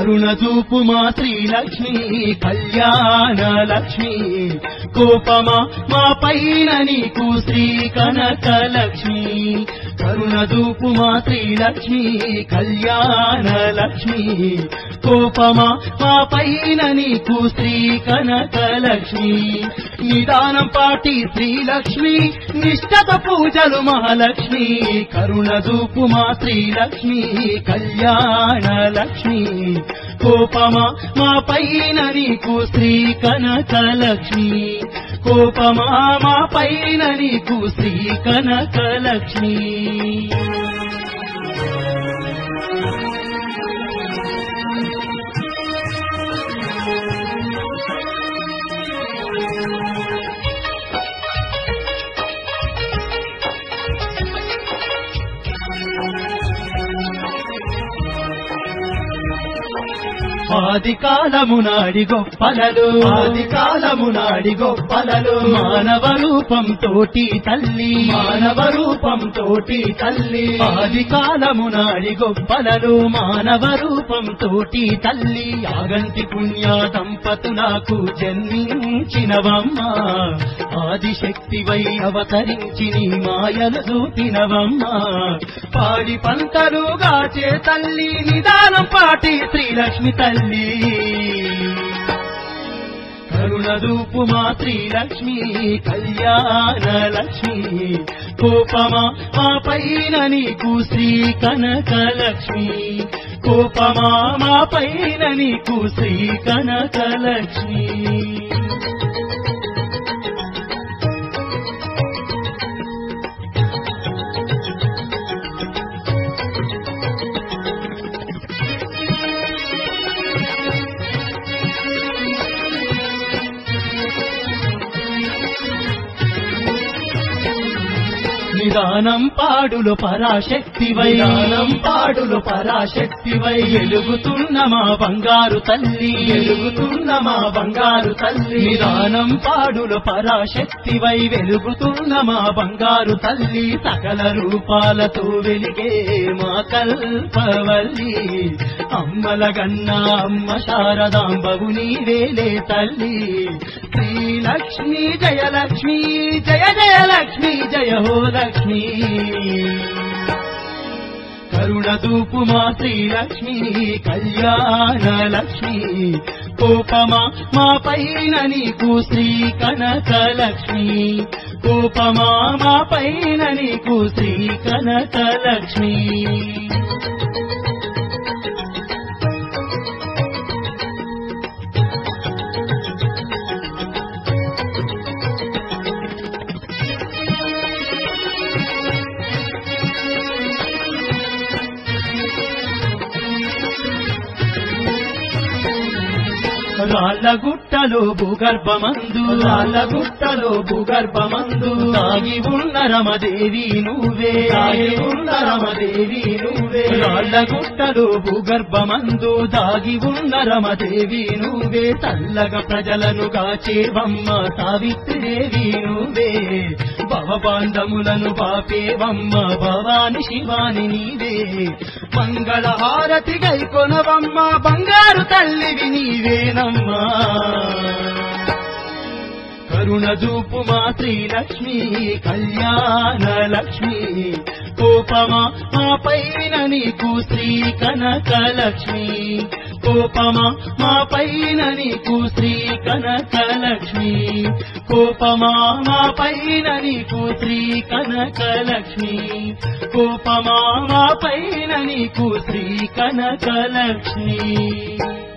కరుణ చూపు మా శ్రీలక్ష్మి కళ్యాణ లక్ష్మి కోపమా మా పైన నీకు శ్రీ కనక లక్ష్మి కరుణ చూపు మా శ్రీలక్ష్మి కళ్యాణ లక్ష్మి కోపమా మా పైన నీకు శ్రీ కనక లక్ష్మి నిదానం పాటి శ్రీలక్ష్మి నిష్టత పూజలు మహాలక్ష్మి కరుణ చూపు మా శ్రీలక్ష్మి కళ్యాణ లక్ష్మి కోపమా మా పైన నీకు శ్రీ కనక లక్ష్మి కోపమా మా పైన నీకు శ్రీ కనక లక్ష్మి ఆది కాలము నాడి గొప్పలలు ఆది కాలము నాడి గొప్పలలు మానవ రూపం తోటి తల్లి మానవ రూపం తోటి తల్లి ఆది కాలము నాడి గొప్పలలు మానవ రూపం తోటి తల్లి యాగంటి పుణ్య దంపతులకు జన్మించినవమ్మ ఆదిశక్తివై అవతరించి నీ మాయలు చూపినవమ్మ పాడి పంటలుగా చే తల్లి నిదానం పాటి శ్రీలక్ష్మి తల్లి కరుణరూపు మా శ్రీలక్ష్మి కళ్యాణ లక్ష్మి కోపమా మా పైన నీకు శ్రీ కనక లక్ష్మి కోపమా మా పైన నీకు శ్రీ కనక లక్ష్మి నిదానం పాడులు పరాశక్తివై నిదానం పాడులు పరాశక్తివై వెలుగుతున్న మా బంగారు తల్లి వెలుగుతున్న మా బంగారు తల్లి నిదానం పాడులు పరాశక్తివై వెలుగుతున్న మా బంగారు తల్లి సకల రూపాలతో వెలిగే మా కల్పవల్లి అమ్మల గన్నా అమ్మ శారదాంబవు నీవేలే తల్లి శ్రీలక్ష్మి జయలక్ష్మి జయ జయలక్ష్మి జయ హో లక్ష్మి కరుణ దూపు మా శ్రీలక్ష్మి కళ్యాణ లక్ష్మి కోపమా మా పైన నీకు శ్రీ కనక లక్ష్మి కోపమా మా పైన నీకు శ్రీ కనక లక్ష్మి రాళ్ళ గుట్టలో భూగర్భమందు రాళ్ళ గుట్టలో భూగర్భమందు దాగి ఉన్న రమదేవి నువ్వే దాగి ఉన్న రమదేవి నువ్వే రాళ్ళ గుట్టలో భూగర్భమందు దాగి ఉన్న రమదేవి నువ్వే చల్లగా ప్రజలను కాచేవమ్మ సావిత్రిదేవి నువ్వే భవబాంధములను పాపేవమ్మ భవాని శివాని నీవే మంగళ హారతి గైకొనవమ్మ బంగారు తల్లివి నీవేనమ్మా కరుణ చూపు మా శ్రీలక్ష్మి కళ్యాణ లక్ష్మి కోపమా మా పైన నీకు శ్రీ కనక లక్ష్మి కోపమా మా పైన నీకు శ్రీ కనక లక్ష్మి కోపమా మా పైన నీకు శ్రీ కనక లక్ష్మి కోపమా మా పైన నీకు శ్రీ కనక లక్ష్మి